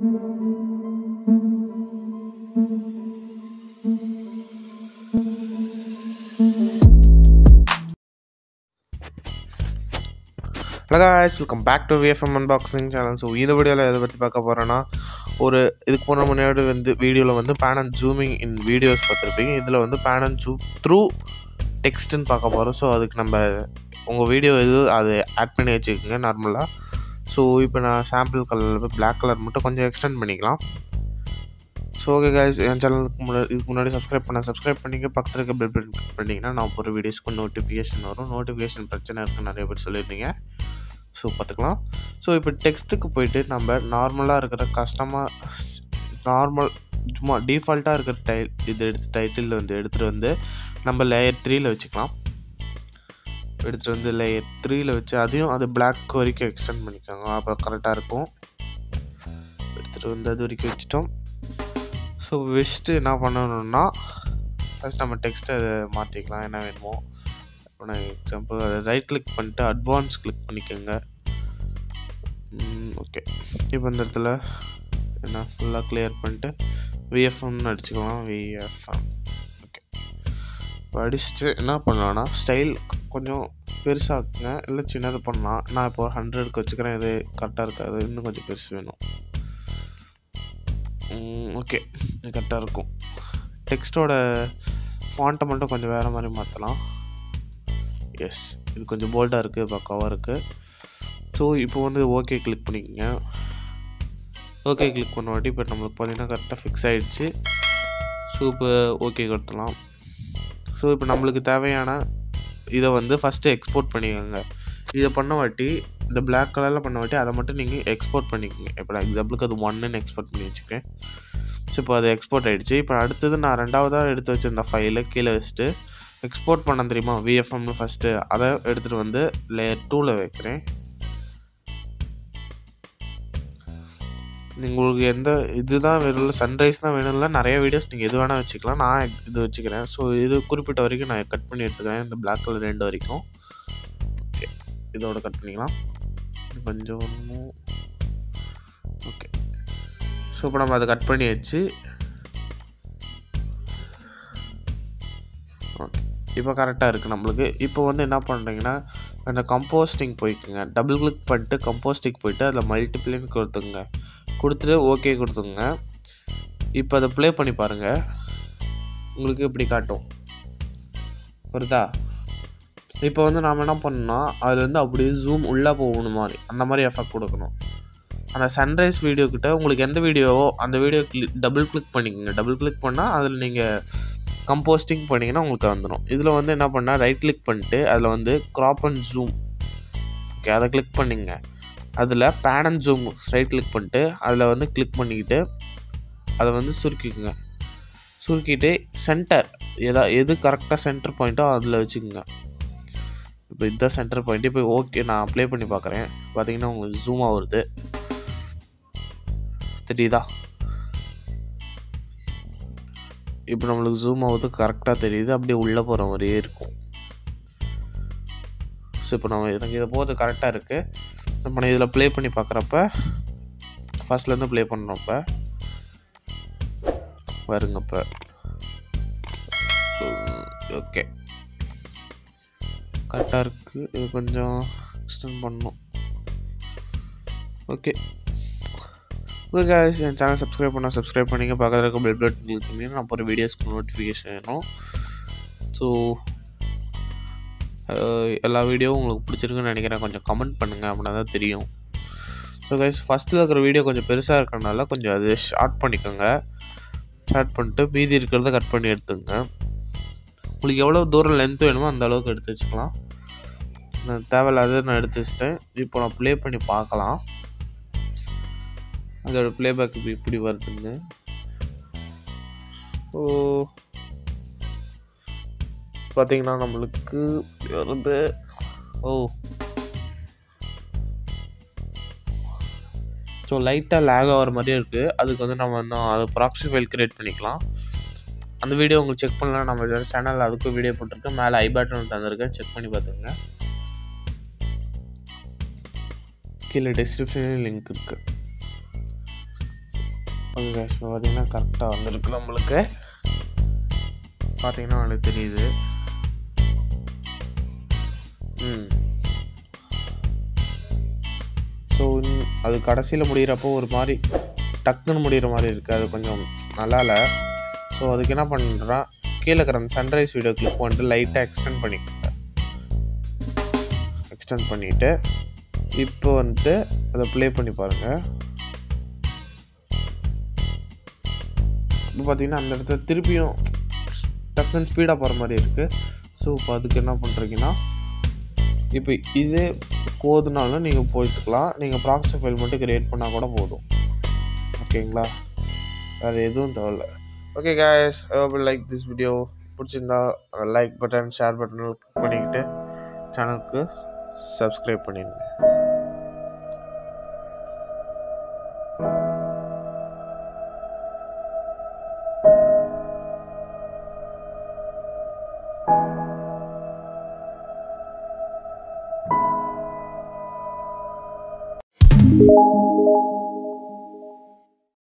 hello guys welcome back to VFM unboxing channel so இந்த வீடியோவில் எதை பற்றி பார்க்க போகிறேன்னா ஒரு இதுக்கு போன முன்னாடி வந்து வீடியோவில் வந்து pan and zooming in videos பார்த்துருப்பீங்க இதில் வந்து பேன் அண்ட் ஜூம் த்ரூ டெக்ஸ்ட்டுன்னு பார்க்க போகிறோம் ஸோ அதுக்கு நம்ம உங்கள் வீடியோ எது அது ஆட் பண்ணி வச்சுக்கோங்க நார்மலாக ஸோ இப்போ நான் சாம்பிள் கலர் பிளாக் கலர் மட்டும் கொஞ்சம் எக்ஸ்டெண்ட் பண்ணிக்கலாம் ஸோ ஓகே guys என் சேனலுக்கு முன்னாடி இதுக்கு முன்னாடி சப்ஸ்கிரைப் பண்ண சப்ஸ்கிரைப் பண்ணிங்க பக்கத்தில் இருக்க பெல் பட்டன் கிளிக் பண்ணிங்கன்னா நான் போகிற வீடியோஸ்க்கு நோட்டிஃபிகேஷன் வரும் நோட்டிஃபிகேஷன் பிரச்சனை இருக்குன்னு நிறைய பேர் சொல்லியிருந்தீங்க ஸோ பார்த்துக்கலாம் ஸோ இப்போ டெக்ஸ்ட்டுக்கு போயிட்டு நம்ம நார்மலாக இருக்கிற கஸ்டமாக நார்மல் சும்மா டிஃபால்ட்டாக இருக்கிற டை இது எடுத்து டைட்டில் வந்து எடுத்துகிட்டு வந்து நம்ம லேயர் த்ரீயில் வச்சுக்கலாம் எடுத்துகிட்டு வந்து லேயர் த்ரீயில் வச்சு அதையும் அது பிளாக் வரைக்கும் எக்ஸ்டெண்ட் பண்ணிக்கோங்க அப்போ கரெக்டாக இருக்கும் எடுத்துகிட்டு வந்து அது வரைக்கும் வச்சுட்டோம் ஸோ வச்சுட்டு என்ன பண்ணணும்னா ஃபஸ்ட் நம்ம டெக்ஸ்ட்டை அதை மாற்றிக்கலாம் என்ன வேணுமோ இப்போ நான் எக்ஸாம்பிள் அதை ரைட் கிளிக் பண்ணிட்டு அட்வான்ஸ் கிளிக் பண்ணிக்கோங்க ஓகே இப்போ இந்த இடத்துல என்ன ஃபுல்லாக கிளியர் பண்ணிட்டு விஎஃப்எம்னு அடிச்சுக்கலாம் விஎஃப்எம் ஓகே இப்போ அடிச்சுட்டு என்ன பண்ணலான்னா ஸ்டைல் கொஞ்சம் பெருசாக்குங்க இல்லை சின்னது பண்ணலாம் நான் இப்போ ஹண்ட்ரடுக்கு வச்சுக்கிறேன் இது கரெக்டாக இருக்காது இன்னும் கொஞ்சம் பெருசு வேணும் ஓகே இது கரெக்டாக இருக்கும் டெக்ஸ்ட்டோட ஃபாண்ட்டை மட்டும் கொஞ்சம் வேறு மாதிரி மாற்றலாம் எஸ் இது கொஞ்சம் போல்டாக இருக்குது பக்காவாக இருக்குது ஸோ இப்போ வந்து ஓகே கிளிக் பண்ணிக்கோங்க ஓகே கிளிக் பண்ண வாட்டி இப்போ நம்மளுக்கு பார்த்தீங்கன்னா கரெக்டாக ஃபிக்ஸ் ஆகிடுச்சு ஸோ இப்போ ஓகே கொடுத்துலாம் ஸோ இப்போ நம்மளுக்கு தேவையான இதை வந்து ஃபஸ்ட்டு எக்ஸ்போர்ட் பண்ணிக்கோங்க இதை பண்ண வாட்டி இந்த பிளாக் கலரில் பண்ண வாட்டி அதை மட்டும் நீங்கள் எக்ஸ்போர்ட் பண்ணிக்கோங்க இப்போ நான் எக்ஸாம்பிளுக்கு அது ஒன்றுன்னு எக்ஸ்போர்ட் பண்ணி வச்சுக்கேன் ஸோ இப்போ அது எக்ஸ்போர்ட் ஆகிடுச்சு இப்போ அடுத்தது நான் ரெண்டாவதாக எடுத்து வச்சிருந்த ஃபைலை கீழே வச்சுட்டு எக்ஸ்போர்ட் பண்ண தெரியுமா விஎஃப்எம்னு ஃபஸ்ட்டு அதை எடுத்துகிட்டு வந்து லேயர் டூவில் வைக்கிறேன் உங்களுக்கு எந்த இதுதான் வேணும் சன்ரைஸ் தான் வேணும் இல்லை நிறைய வீடியோஸ் நீங்கள் எது வேணால் வச்சுக்கலாம் நான் இது வச்சுக்கிறேன் ஸோ இது குறிப்பிட்ட வரைக்கும் நான் கட் பண்ணி எடுத்துக்கிறேன் இந்த பிளாக் கலர் ரெண்டு வரைக்கும் ஓகே இதோட கட் பண்ணிக்கலாம் கொஞ்சம் ஓகே ஸோ இப்போ நம்ம அதை கட் பண்ணி வச்சு ஓகே இப்போ கரெக்டாக இருக்குது நம்மளுக்கு இப்போ வந்து என்ன பண்ணுறீங்கன்னா அந்த கம்போஸ்டிங் போய்க்குங்க டபுள் கிளிக் பண்ணிட்டு கம்போஸ்டிங் போயிட்டு அதில் மல்டிப்ளைன்னு கொடுத்துங்க கொடுத்துட்டு ஓகே கொடுத்துங்க இப்போ அதை ப்ளே பண்ணி பாருங்கள் உங்களுக்கு இப்படி காட்டும் புரியுதா இப்போ வந்து நாம் என்ன பண்ணோம்னா அதில் வந்து அப்படியே ஜூம் உள்ளே போகணும் மாதிரி அந்த மாதிரி எஃபெக்ட் கொடுக்கணும் அந்த சன்ரைஸ் வீடியோ கிட்ட உங்களுக்கு எந்த வீடியோவோ அந்த வீடியோ கிளிக் டபுள் கிளிக் பண்ணிக்கோங்க டபுள் கிளிக் பண்ணால் அதில் நீங்கள் கம்போஸ்டிங் பண்ணிங்கன்னா உங்களுக்கு வந்துடும் இதில் வந்து என்ன பண்ணால் ரைட் கிளிக் பண்ணிட்டு அதில் வந்து க்ராப் அண்ட் ஜூம் ஓகே அதை கிளிக் பண்ணிங்க அதில் pan and zoom right click பண்ணிட்டு அதில் வந்து கிளிக் பண்ணிக்கிட்டு அதை வந்து சுருக்கிக்குங்க சுருக்கிட்டு சென்டர் எதா எது கரெக்டாக சென்டர் பாயிண்ட்டோ அதில் வச்சுக்கோங்க இப்போ இதுதான் சென்டர் பாயிண்ட் இப்போ ஓகே நான் அப்ளை பண்ணி பார்க்குறேன் பார்த்தீங்கன்னா உங்களுக்கு ஜூம் ஆகுறது தெரியுதா இப்போ நம்மளுக்கு ஜூம் ஆகுது கரெக்டாக தெரியுது அப்படியே உள்ளே போகிற மாதிரியே இருக்கும் ஸோ இப்போ நம்ம எனக்கு இதை போகிறது கரெக்டாக இருக்குது இப்போ நான் இதில் ப்ளே பண்ணி பார்க்குறப்ப ஃபஸ்ட்லேருந்து ப்ளே பண்ணுறப்ப வருங்கப்ப ஓகே கரெக்டாக இருக்குது இது கொஞ்சம் எக்ஸ்டெண்ட் பண்ணணும் ஓகே ஓகே guys என் சேனல் சப்ஸ்கிரைப் பண்ணால் சப்ஸ்கிரைப் பண்ணிங்க பக்கத்தில் இருக்க பெல் பட்டன் கிளிக் பண்ணி நான் போகிற வீடியோஸ்க்கு நோட்டிஃபிகேஷன் வேணும் ஸோ எல்லா வீடியோவும் உங்களுக்கு பிடிச்சிருக்குன்னு நினைக்கிறேன் கொஞ்சம் கமெண்ட் பண்ணுங்கள் அப்படின்னா தான் தெரியும் ஸோ கைஸ் ஃபஸ்ட்டில் இருக்கிற வீடியோ கொஞ்சம் பெருசாக இருக்கிறனால கொஞ்சம் அது ஷார்ட் பண்ணிக்கோங்க ஷார்ட் பண்ணிட்டு மீதி இருக்கிறத கட் பண்ணி எடுத்துங்க உங்களுக்கு எவ்வளோ தூரம் லென்த் வேணுமோ அந்த அளவுக்கு எடுத்து வச்சுக்கலாம் நான் தேவையில்லாத நான் எடுத்து வச்சிட்டேன் இப்போ நான் ப்ளே பண்ணி பார்க்கலாம் அதோட ப்ளேபேக் இப்போ இப்படி வருதுங்க ஓ பார்த்தீங்கன்னா நம்மளுக்கு வருது ஓ ஸோ லைட்டாக லேக் ஆகிற மாதிரியே இருக்குது அதுக்கு வந்து நம்ம வந்து அது ப்ராக்ஸி ஃபைல் க்ரியேட் பண்ணிக்கலாம் அந்த வீடியோ உங்களுக்கு செக் பண்ணலாம் நம்ம சேனலில் அதுக்கும் வீடியோ போட்டிருக்கேன் மேலே ஐ பட்டன் தந்திருக்கேன் செக் பண்ணி பார்த்துங்க கீழே டிஸ்கிரிப்ஷன்லேயும் லிங்க் இருக்குது ஓகே guys இப்போ பார்த்தீங்கன்னா கரெக்டாக வந்திருக்கு நம்மளுக்கு பார்த்தீங்கன்னா உங்களுக்கு தெரியுது ம் ஸோ அது கடைசியில் முடிகிறப்போ ஒரு மாதிரி டக்குன்னு முடிகிற மாதிரி இருக்குது அது கொஞ்சம் நல்லா இல்லை ஸோ அதுக்கு என்ன பண்ணுறான் கீழே இருக்கிற அந்த சன்ரைஸ் வீடியோ கிளிக் பண்ணிட்டு லைட்டாக எக்ஸ்டெண்ட் பண்ணிக்கோங்க எக்ஸ்டெண்ட் பண்ணிவிட்டு இப்போ வந்துட்டு அதை ப்ளே பண்ணி பாருங்கள் இப்போ பார்த்தீங்கன்னா அந்த இடத்துல திருப்பியும் டக்குன்னு ஸ்பீடாக போகிற மாதிரி இருக்குது ஸோ இப்போ அதுக்கு என்ன பண்ணுறீங்கன்னா இப்போ இதே கோதுனாலும் நீங்கள் போயிட்டுக்கலாம் நீங்கள் ப்ராக்ஸி ஃபைல் மட்டும் கிரியேட் பண்ணால் கூட போதும் ஓகேங்களா வேறு எதுவும் தேவையில்ல okay guys I hope you like this video பிடிச்சிருந்தா like button share button click பண்ணிக்கிட்டு சேனலுக்கு சப்ஸ்கிரைப் பண்ணிடுங்க thank you